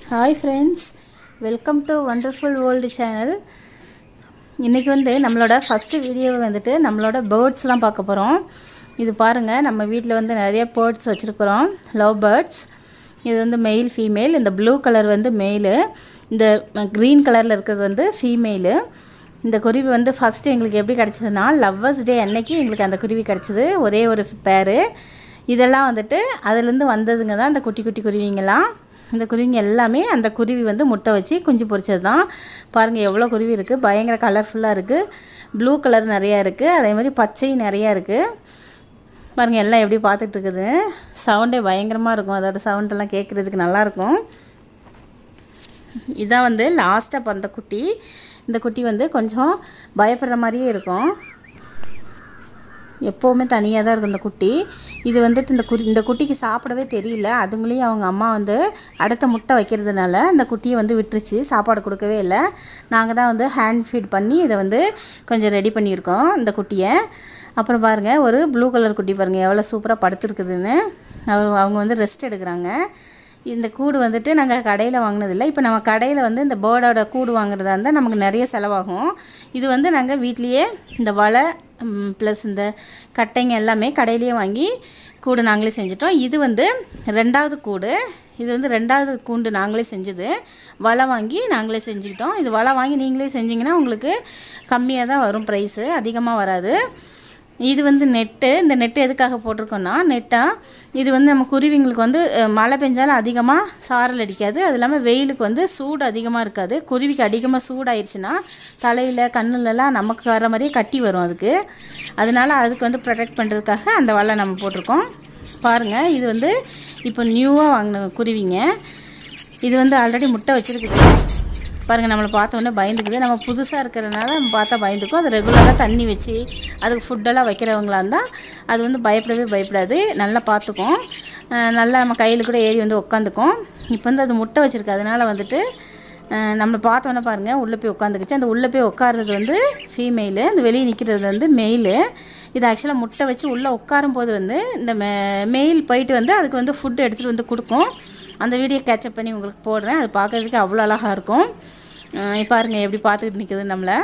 hi friends welcome to wonderful world channel இன்றைக்கி வந்து நம்மளோட ஃபஸ்ட்டு வீடியோவை வந்துட்டு நம்மளோட பேர்ட்ஸ்லாம் பார்க்க போகிறோம் இது பாருங்கள் நம்ம வீட்டில் வந்து நிறைய பேர்ட்ஸ் வச்சுருக்குறோம் லவ் பேர்ட்ஸ் இது வந்து மெயில் ஃபீமேல் இந்த ப்ளூ கலர் வந்து மெயிலு இந்த க்ரீன் கலரில் இருக்கிறது வந்து ஃபீமேலு இந்த குருவி வந்து ஃபஸ்ட்டு எங்களுக்கு எப்படி கிடச்சதுன்னா லவ்வர்ஸ் டே அன்னைக்கு எங்களுக்கு அந்த குருவி கிடச்சிது ஒரே ஒரு பேர் இதெல்லாம் வந்துட்டு அதுலேருந்து வந்ததுங்க தான் இந்த குட்டி குட்டி குருவிங்கெல்லாம் இந்த குருவிங்க எல்லாமே அந்த குருவி வந்து முட்டை வச்சு குஞ்சு பொரிச்சது தான் பாருங்கள் எவ்வளோ குருவி இருக்குது பயங்கர கலர்ஃபுல்லாக இருக்குது ப்ளூ கலர் நிறையா இருக்குது அதே மாதிரி பச்சை நிறையா இருக்குது பாருங்கள் எல்லாம் எப்படி பார்த்துட்டு இருக்குது சவுண்டே பயங்கரமாக இருக்கும் அதோட சவுண்டெல்லாம் கேட்குறதுக்கு நல்லாயிருக்கும் இதான் வந்து லாஸ்ட்டாக பிறந்த குட்டி இந்த குட்டி வந்து கொஞ்சம் பயப்படுற மாதிரியே இருக்கும் எப்போவுமே தனியாக தான் இருக்கும் இந்த குட்டி இது வந்துட்டு இந்த குரி இந்த குட்டிக்கு சாப்பிடவே தெரியல அதுங்களையும் அவங்க அம்மா வந்து அடுத்த முட்டை வைக்கிறதுனால இந்த குட்டியை வந்து விட்டுருச்சு சாப்பாடு கொடுக்கவே இல்லை நாங்கள் தான் வந்து ஹேண்ட் ஃபீட் பண்ணி இதை வந்து கொஞ்சம் ரெடி பண்ணியிருக்கோம் இந்த குட்டியை அப்புறம் பாருங்கள் ஒரு ப்ளூ கலர் குட்டி பாருங்கள் எவ்வளோ சூப்பராக படுத்துருக்குதுன்னு அவர் அவங்க வந்து ரெஸ்ட் எடுக்கிறாங்க இந்த கூடு வந்துட்டு நாங்கள் கடையில் வாங்கினதில்ல இப்போ நம்ம கடையில் வந்து இந்த பேர்டோட கூடு வாங்குறதா இருந்தால் நமக்கு நிறைய செலவாகும் இது வந்து நாங்கள் வீட்லேயே இந்த வலை ப்ளஸ் இந்த கட்டைங்க எல்லாமே கடையிலேயே வாங்கி கூடு நாங்களே செஞ்சிட்டோம் இது வந்து ரெண்டாவது கூடு இது வந்து ரெண்டாவது கூண்டு நாங்களே செஞ்சது வலை வாங்கி நாங்களே செஞ்சுக்கிட்டோம் இது வலை வாங்கி நீங்களே செஞ்சிங்கன்னா உங்களுக்கு கம்மியாக தான் வரும் ப்ரைஸு அதிகமாக வராது இது வந்து நெட்டு இந்த நெட்டு எதுக்காக போட்டிருக்கோன்னா நெட்டாக இது வந்து நம்ம குருவிங்களுக்கு வந்து அஹ், மழை பெஞ்சாலும் அதிகமாக சாரல் அடிக்காது அது இல்லாமல் வெயிலுக்கு வந்து சூடு அதிகமாக இருக்காது குருவிக்கு அதிகமாக சூடாயிருச்சுன்னா தலையில் கண்ணுலலாம் நமக்கு வர மாதிரியே கட்டி வரும் அதுக்கு அதனால அதுக்கு வந்து ப்ரொடெக்ட் பண்ணுறதுக்காக அந்த வலை நம்ம போட்டிருக்கோம் பாருங்கள் இது வந்து இப்போ நியூவாக வாங்கின குருவிங்க இது வந்து ஆல்ரெடி முட்டை வச்சுருக்குது பாருங்கள் நம்மளை பார்த்த உடனே பயந்துக்குது நம்ம புதுசாக இருக்கிறனால நம்ம பார்த்தா பயந்துக்கும் அது ரெகுலராக தண்ணி வச்சு அதுக்கு ஃபுட்டெல்லாம் வைக்கிறவங்களா இருந்தால் அது வந்து பயப்படவே பயப்படாது நல்லா பார்த்துக்கும் அஹ் நல்லா நம்ம கையில் கூட ஏறி வந்து உட்காந்துக்கும் இப்போ வந்து அது முட்டை வச்சுருக்கு அதனால் வந்துட்டு அஹ் நம்மளை பார்த்தோன்னே பாருங்கள் உள்ளே போய் உட்காந்துக்குச்சு அந்த உள்ளே போய் உட்கார்றது வந்து ஃபீமெயிலு அந்த வெளியே நிற்கிறது வந்து மெயிலு இது ஆக்சுவலாக முட்டை வச்சு உள்ளே உட்காரும் போது வந்து இந்த மெ மெயில் போயிட்டு வந்து அதுக்கு வந்து ஃபுட்டு எடுத்துகிட்டு வந்து கொடுக்கும் அந்த வீடியோ கேட்சப் பண்ணி உங்களுக்கு போடுறேன் அது பார்க்குறதுக்கு அவ்வளோ அழகாக இருக்கும் அஹ் இப்ப பாருங்க எப்படி பார்த்துக்கிட்டு நிற்குது நம்மளை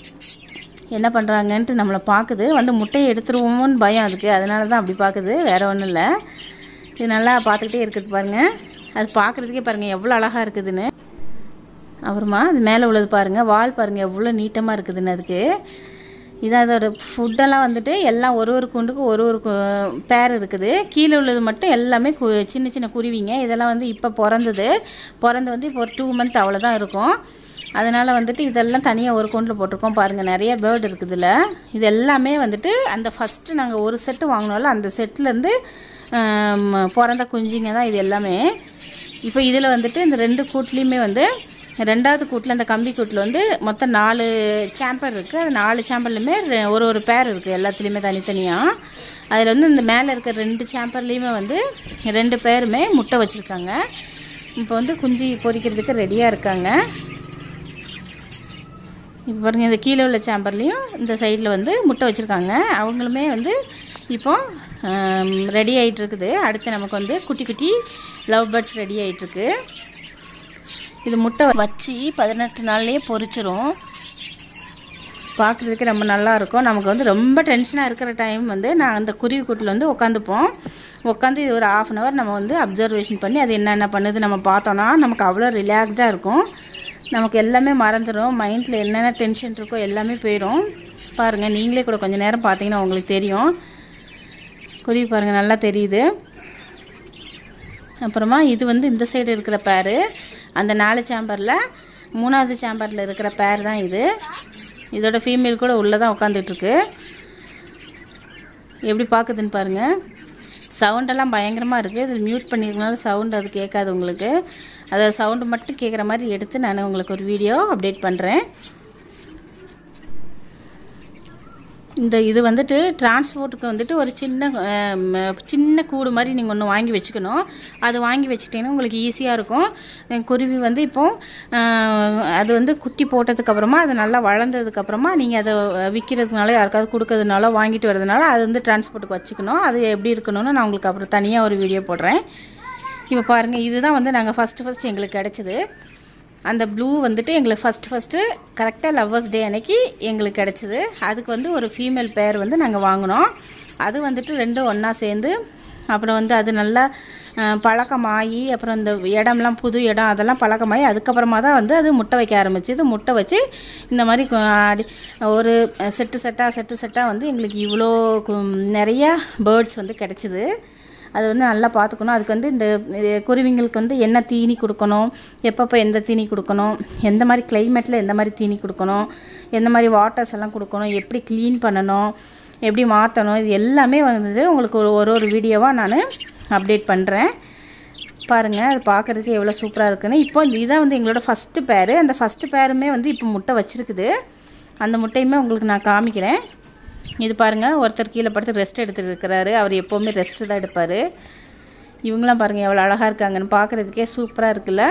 என்ன பண்ணுறாங்கன்ட்டு நம்மளை பார்க்குது வந்து முட்டையை எடுத்துருவோமோன்னு பயம் அதுக்கு அதனால தான் அப்படி பார்க்குது வேறு ஒன்றும் இல்லை இது நல்லா பார்த்துக்கிட்டே இருக்குது பாருங்கள் அது பார்க்குறதுக்கே பாருங்கள் எவ்வளோ அழகாக இருக்குதுன்னு அப்புறமா அது மேலே உள்ளது பாருங்கள் வால் பாருங்கள் எவ்வளோ நீட்டமாக இருக்குதுன்னு அதுக்கு இது அதோட ஃபுட்டெல்லாம் வந்துட்டு எல்லாம் ஒரு ஒரு கூண்டுக்கு ஒரு ஒரு கு- பேர் இருக்குது கீழே உள்ளது மட்டும் எல்லாமே கு சின்ன சின்ன குருவிங்க இதெல்லாம் வந்து இப்போ பிறந்தது பிறந்து வந்து இப்போ ஒரு டூ மந்த் அவ்வளோதான் இருக்கும் அதனால் வந்துட்டு இதெல்லாம் தனியாக ஒரு கூண்டில் போட்டிருக்கோம் பாருங்கள் நிறைய பேர்டு இருக்குதுல்ல இது எல்லாமே வந்துட்டு அந்த ஃபஸ்ட்டு நாங்கள் ஒரு செட்டு வாங்கினோம்ல அந்த செட்லேருந்து பிறந்த குஞ்சுங்க தான் இது எல்லாமே இப்போ இதில் வந்துட்டு இந்த ரெண்டு கூட்லேயுமே வந்து ரெண்டாவது கூட்டில் அந்த கம்பி கூட்டில் வந்து மொத்தம் நாலு சாம்பர் இருக்குது அது நாலு சாம்பர்லையுமே ரெ- ஒரு ஒரு பேர் இருக்குது எல்லாத்துலேயுமே தனித்தனியாக அதில் வந்து இந்த மேலே இருக்க ரெண்டு சாம்பர்லேயுமே வந்து ரெண்டு பேருமே முட்டை வச்சுருக்காங்க இப்போ வந்து குஞ்சு பொரிக்கிறதுக்கு ரெடியாக இருக்காங்க இப்போ பாருங்க இந்த கீழே உள்ள சாம்பர்லேயும் இந்த சைடில் வந்து முட்டை வச்சுருக்காங்க அவங்களுமே வந்து இப்போ ரெடி ஆகிட்டு இருக்குது அடுத்து நமக்கு வந்து குட்டி குட்டி லவ் பேர்ட்ஸ் ரெடி ஆகிட்டுருக்கு இது முட்டை வச்சு பதினெட்டு நாள்லேயே பொரிச்சிரும் பார்க்குறதுக்கு ரொம்ப நல்லா இருக்கும் நமக்கு வந்து ரொம்ப டென்ஷனாக இருக்கிற டைம் வந்து நான் அந்த குருவி கூட்டில் வந்து உட்காந்துப்போம் உட்காந்து இது ஒரு ஆஃப் அன் ஹவர் நம்ம வந்து அப்சர்வேஷன் பண்ணி அது என்னென்ன பண்ணுது நம்ம பார்த்தோன்னா நமக்கு அவ்வளோ ரிலாக்ஸ்டாக இருக்கும் நமக்கு எல்லாமே மறந்துடும் மைண்டில் என்னென்ன டென்ஷன் இருக்கோ எல்லாமே போயிடும் பாருங்கள் நீங்களே கூட கொஞ்சம் நேரம் பார்த்தீங்கன்னா உங்களுக்கு தெரியும் குருவி பாருங்கள் நல்லா தெரியுது அப்புறமா இது வந்து இந்த சைடு இருக்கிற பேர் அந்த நாலு சாம்பரில் மூணாவது சாம்பரில் இருக்கிற பேர் தான் இது இதோட ஃபீமேல் கூட உள்ளே தான் உட்காந்துட்ருக்கு எப்படி பார்க்குதுன்னு பாருங்கள் சவுண்டெல்லாம் பயங்கரமாக இருக்குது இதில் மியூட் பண்ணியிருக்கனால சவுண்ட் அது கேட்காது உங்களுக்கு அதை சவுண்டு மட்டும் கேட்குற மாதிரி எடுத்து நான் உங்களுக்கு ஒரு வீடியோ அப்டேட் பண்ணுறேன் இந்த இது வந்துட்டு டிரான்ஸ்போர்ட்டுக்கு வந்துட்டு ஒரு சின்ன அஹ், ம- சின்ன கூடு மாதிரி நீங்கள் ஒன்று வாங்கி வச்சுக்கணும் அது வாங்கி வச்சுக்கிட்டிங்கன்னா உங்களுக்கு ஈஸியாக இருக்கும் அஹ் குருவி வந்து இப்போ அஹ், அது வந்து குட்டி போட்டதுக்கப்புறமா அது நல்லா வளர்ந்ததுக்கப்புறமா நீங்கள் அதை விற்கிறதுனால யாருக்காவது கொடுக்கறதுனால வாங்கிட்டு வரதுனால அது வந்து டிரான்ஸ்போர்ட்டுக்கு வச்சுக்கணும் அது எப்படி இருக்கணும்னு நான் உங்களுக்கு அப்புறம் தனியாக ஒரு வீடியோ போடுறேன் இப்போ பாருங்கள் இதுதான் வந்து நாங்கள் ஃபஸ்ட்டு ஃபஸ்ட்டு எங்களுக்கு கிடச்சிது அந்த ப்ளூ வந்துட்டு எங்களுக்கு ஃபஸ்ட்டு ஃபஸ்ட்டு கரெக்டாக லவ்வர்ஸ் டே அன்னைக்கு எங்களுக்கு கிடச்சிது அதுக்கு வந்து ஒரு ஃபீமேல் பேர் வந்து நாங்கள் வாங்கினோம் அது வந்துட்டு ரெண்டும் ஒன்றா சேர்ந்து அப்புறம் வந்து அது நல்லா அஹ், பழக்கமாகி அப்புறம் இந்த இடம்லாம் புது இடம் அதெல்லாம் பழக்கமாகி அதுக்கப்புறமா தான் வந்து அது முட்டை வைக்க ஆரம்பிச்சுது முட்டை வச்சு இந்த மாதிரி கு- அடி ஒரு செட்டு செட்டாக செட்டு செட்டாக வந்து எங்களுக்கு இவ்வளோ கு- நிறையா பேர்ட்ஸ் வந்து கிடச்சிது அது வந்து நல்லா பார்த்துக்கணும் அதுக்கு வந்து இந்த இது குருவிங்களுக்கு வந்து என்ன தீனி கொடுக்கணும் எப்பப்போ எந்த தீனி கொடுக்கணும் எந்த மாதிரி கிளைமேட்டில் எந்த மாதிரி தீனி கொடுக்கணும் எந்த மாதிரி வாட்டர்ஸ் எல்லாம் கொடுக்கணும் எப்படி க்ளீன் பண்ணணும் எப்படி மாற்றணும் இது எல்லாமே வந்து உங்களுக்கு ஒரு ஒரு ஒரு வீடியோவாக நான் அப்டேட் பண்ணுறேன் பாருங்கள் அது பார்க்குறதுக்கு எவ்வளோ சூப்பராக இருக்குன்னு இப்போ இந்த இதான் வந்து எங்களோட ஃபஸ்ட்டு பேரு அந்த ஃபஸ்ட்டு பேருமே வந்து இப்போ முட்டை வச்சுருக்குது அந்த முட்டையுமே உங்களுக்கு நான் காமிக்கிறேன் இது பாருங்கள் ஒருத்தர் கீழே படுத்து ரெஸ்ட் எடுத்துகிட்டு இருக்கிறாரு அவர் எப்போவுமே ரெஸ்ட்டு தான் எடுப்பார் இவங்களாம் பாருங்கள் எவ்வளோ அழகாக இருக்காங்கன்னு பார்க்குறதுக்கே சூப்பராக இருக்குல்ல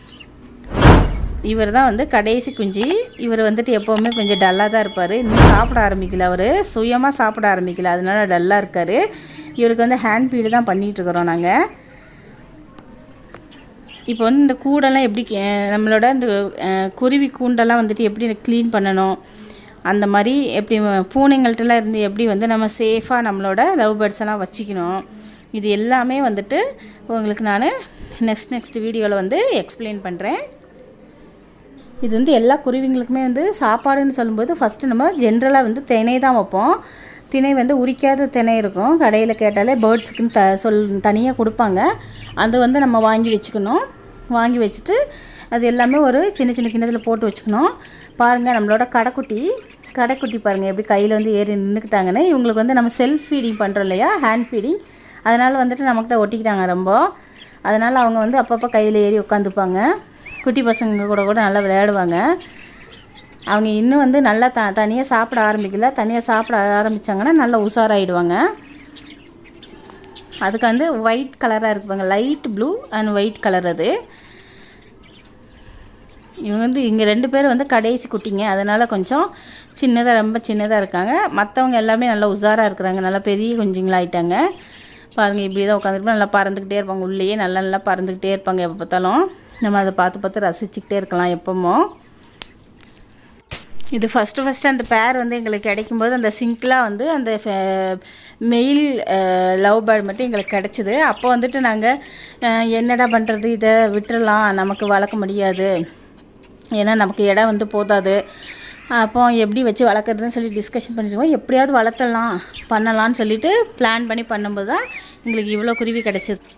இவர் தான் வந்து கடைசி குஞ்சு இவர் வந்துட்டு எப்போவுமே கொஞ்சம் டல்லாக தான் இருப்பார் இன்னும் சாப்பிட ஆரம்பிக்கல அவர் சுயமாக சாப்பிட ஆரம்பிக்கல அதனால டல்லாக இருக்கார் இவருக்கு வந்து ஹேண்ட் ஃபீடு தான் பண்ணிகிட்டு இருக்கிறோம் நாங்கள் இப்போ வந்து இந்த கூடெல்லாம் எப்படி கே- நம்மளோட இந்த அஹ், குருவி கூண்டெல்லாம் வந்துட்டு எப்படி க்ளீன் பண்ணணும் அந்த மாதிரி எப்படி ம- பூனைங்கள்ட்டலாம் இருந்து எப்படி வந்து நம்ம சேஃபாக நம்மளோட லவ் பேர்ட்ஸ் எல்லாம் வச்சுக்கணும் இது எல்லாமே வந்துட்டு உங்களுக்கு நான் நெக்ஸ்ட் நெக்ஸ்ட் வீடியோவில் வந்து எக்ஸ்பிளைன் பண்ணுறேன் இது வந்து எல்லா குருவிங்களுக்குமே வந்து சாப்பாடுன்னு சொல்லும்போது ஃபஸ்ட்டு நம்ம ஜென்ரலாக வந்து திணை தான் வைப்போம் திணை வந்து உரிக்காத திணை இருக்கும் கடையில் கேட்டாலே பேர்ட்ஸுக்குன்னு த சொல் தனியாக கொடுப்பாங்க அது வந்து நம்ம வாங்கி வச்சுக்கணும் வாங்கி வச்சுட்டு அது எல்லாமே ஒரு சின்ன சின்ன கிண்ணத்தில் போட்டு வச்சுக்கணும் பாருங்கள் நம்மளோட கடைக்குட்டி கடைக்குட்டி பாருங்கள் எப்படி கையில் வந்து ஏறி நின்றுக்கிட்டாங்கன்னு இவங்களுக்கு வந்து நம்ம செல்ஃப் ஃபீடிங் பண்ணுறோம் இல்லையா ஹேண்ட் ஃபீடிங் அதனால் வந்துட்டு நமக்கு ஒட்டிக்கிட்டாங்க ரொம்ப அதனால் அவங்க வந்து அப்பப்போ கையில் ஏறி உட்காந்துப்பாங்க குட்டி பசங்க கூட கூட நல்லா விளையாடுவாங்க அவங்க இன்னும் வந்து நல்லா த தனியாக சாப்பிட ஆரம்பிக்கல தனியாக சாப்பிட ஆரம்பித்தாங்கன்னா நல்லா உஷாராயிடுவாங்க அதுக்கு வந்து ஒயிட் கலராக இருக்குப்பாங்க light blue and white colour அது இவங்க வந்து இங்கே ரெண்டு பேர் வந்து கடைசி குட்டிங்க அதனால் கொஞ்சம் சின்னதாக ரொம்ப சின்னதாக இருக்காங்க மற்றவங்க எல்லாமே நல்லா உஷாராக இருக்கிறாங்க நல்லா பெரிய குஞ்சுங்களாயிட்டாங்க பாருங்கள் இப்படி தான் உட்காந்துருப்போம் நல்லா பறந்துக்கிட்டே இருப்பாங்க உள்ளேயே நல்லா நல்லா பறந்துக்கிட்டே இருப்பாங்க எப்போ பார்த்தாலும் நம்ம அதை பார்த்து பார்த்து ரசிச்சுக்கிட்டே இருக்கலாம் எப்போமோ இது ஃபஸ்ட்டு ஃபஸ்ட்டு அந்த பேர் வந்து எங்களுக்கு கிடைக்கும்போது அந்த சிங்க்லாம் வந்து அந்த மெயில் லவ் பேர்ட் மட்டும் எங்களுக்கு கிடச்சிது அப்போ வந்துட்டு நாங்கள் என்னடா பண்ணுறது இதை விட்டுறலாம் நமக்கு வளர்க்க முடியாது ஏன்னா நமக்கு இடம் வந்து போதாது அப்போ எப்படி வச்சு வளர்க்குறதுன்னு சொல்லி டிஸ்கஷன் பண்ணிருக்கோம் எப்படியாவது வளர்த்தலாம் பண்ணலாம்னு சொல்லிட்டு பிளான் பண்ணி பண்ணும்போது தான் எங்களுக்கு இவ்வளோ குருவி கிடச்சிது